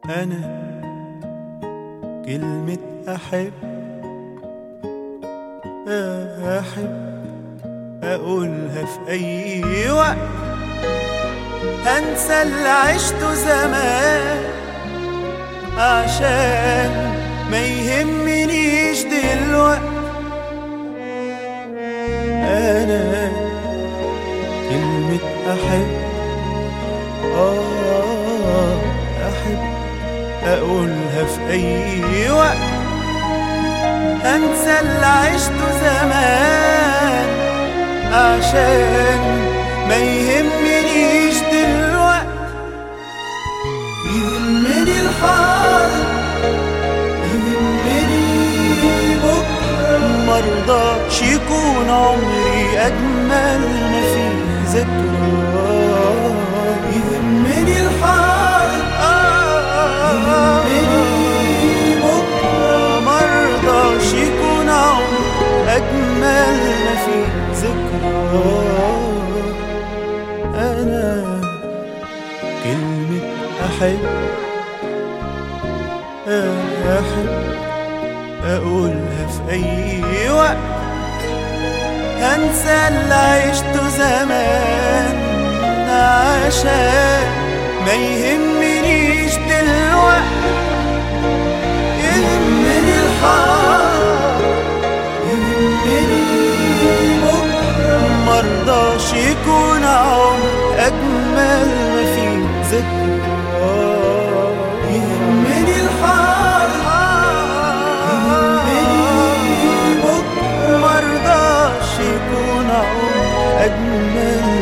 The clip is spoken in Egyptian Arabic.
أنا كلمة أحب أحب أقولها في أي وقت هنسى اللي عشته زمان عشان ما يهمنيش دلوقت أنا كلمة أحب آه أحب أقولها في أي وقت أنسى اللي عشته زمان عشان ما يهمنيش دلوقت يهمني الحال يهمني بكرة مرضاش يكون عمري أجمل ما فيه ذكرى يهمني الحال يهمني بكرة مرضاش يكون عمري أجمل ما فيه ذكرى أنا كلمة أحب أحب أقولها في أي وقت هنسى اللي عشته زمان عشان ما يهمنيش دلوقت يهمني الحال يهمني بكرة مرضاش يكون عمر أجمل ما فيه ذكرى يهمني الحال يهمني بكرة مرضاش يكون عمر أجمل